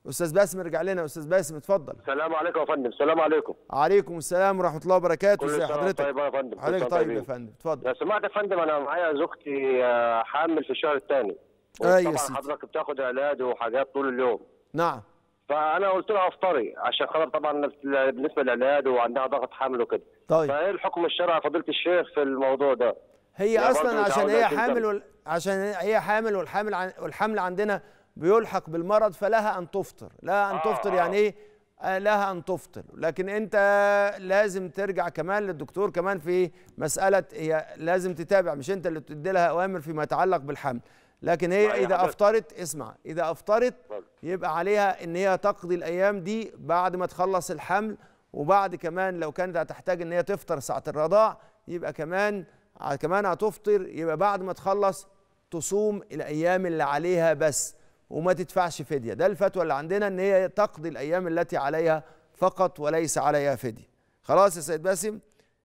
استاذ باسم ارجع لنا استاذ باسم اتفضل السلام عليكم يا فندم السلام عليكم عليكم السلام ورحمه الله وبركاته كل ازي سنة حضرتك طيب يا فندم حضرتك كل سنة طيب يا طيبين. فندم اتفضل لو سمعت يا فندم انا معايا زوجتي آه، حامل في الشهر الثاني أيوة يا طبعا سيدي. حضرتك بتاخد علاج وحاجات طول اليوم نعم فانا قلت لها افطري عشان خاطر طبعا بالنسبه للعلاج وعندها ضغط حمل وكده طيب فايه الحكم الشرعي يا فضيله الشيخ في الموضوع ده هي يا اصلا برضه عشان متعودة هي تنزل. حامل وال... عشان هي حامل والحامل عن... والحمل عندنا بيلحق بالمرض فلها ان تفطر لها ان آه، تفطر آه. يعني ايه آه، لها ان تفطر لكن انت لازم ترجع كمان للدكتور كمان في مساله هي لازم تتابع مش انت اللي بتدي لها اوامر فيما يتعلق بالحمل لكن هي ما هي اذا حضرتك- افطرت اسمع اذا افطرت اتفضل. يبقى عليها ان هي تقضي الايام دي بعد ما تخلص الحمل وبعد كمان لو كانت هتحتاج ان هي تفطر ساعه الرضاع يبقى كمان ع- كمان هتفطر يبقى بعد ما تخلص تصوم الايام اللي عليها بس وما تدفعش فديه ده الفتوى اللي عندنا ان هي تقضي الايام التي عليها فقط وليس عليها فديه خلاص يا سيد باسم